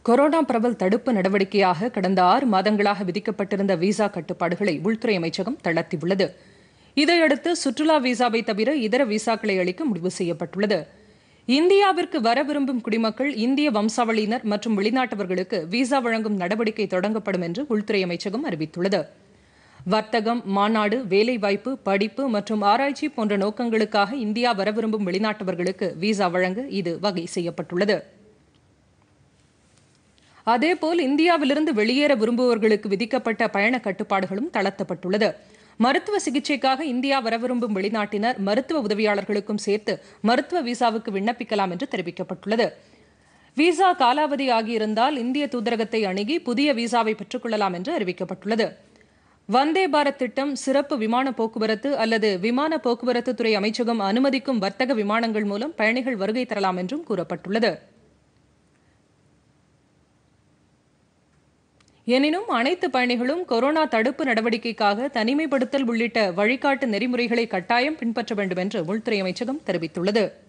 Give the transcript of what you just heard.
corona பரவல் தடுப்பு நடவடிக்கையாக கடந்த ஆறு மாதங்களாக விதிக்கப்பட்டிருந்த விசா கட்டுப்பாடுகளை உள்துறை அமைச்சகம் தளர்த்தியுள்ளது இதையடுத்து சுற்றுலா விசாவை தவிர இதர விசாக்களை அளிக்க முடிவு செய்யப்பட்டுள்ளது இந்தியாவிற்கு வர விரும்பும் குடிமக்கள் இந்திய வம்சாவளியினர் மற்றும் வெளிநாட்டவர்களுக்கு விசா வழங்கும் நடவடிக்கை தொடங்கப்படும் என்று உள்துறை அமைச்சகம் அறிவித்துள்ளது வர்த்தகம் மாநாடு வேலைவாய்ப்பு படிப்பு மற்றும் ஆராய்ச்சி போன்ற நோக்கங்களுக்காக இந்தியா வர விரும்பும் வெளிநாட்டவர்களுக்கு விசா வழங்க இது வகை செய்யப்பட்டுள்ளது அதேபோல் இந்தியாவிலிருந்து வெளியேற விரும்புவர்களுக்கு விதிக்கப்பட்ட பயண கட்டுப்பாடுகளும் தளர்த்தப்பட்டுள்ளது மருத்துவ சிகிச்சைக்காக இந்தியா வர விரும்பும் வெளிநாட்டினர் மருத்துவ உதவியாளர்களுக்கும் சேர்த்து மருத்துவ விசாவுக்கு விண்ணப்பிக்கலாம் என்று தெரிவிக்கப்பட்டுள்ளது விசா காலாவதி ஆகியிருந்தால் இந்திய தூதரகத்தை அணுகி புதிய விசாவை பெற்றுக்கொள்ளலாம் என்று அறிவிக்கப்பட்டுள்ளது வந்தே பாரத் திட்டம் சிறப்பு விமான போக்குவரத்து அல்லது விமான போக்குவரத்து துறை அமைச்சகம் அனுமதிக்கும் வர்த்தக விமானங்கள் மூலம் பயணிகள் வருகை தரலாம் என்றும் கூறப்பட்டுள்ளது எனினும் அனைத்து பயணிகளும் கொரோனா தடுப்பு நடவடிக்கைக்காக தனிமைப்படுத்தல் உள்ளிட்ட வழிகாட்டு நெறிமுறைகளை கட்டாயம் பின்பற்ற வேண்டும் என்று உள்துறை அமைச்சகம் தெரிவித்துள்ளது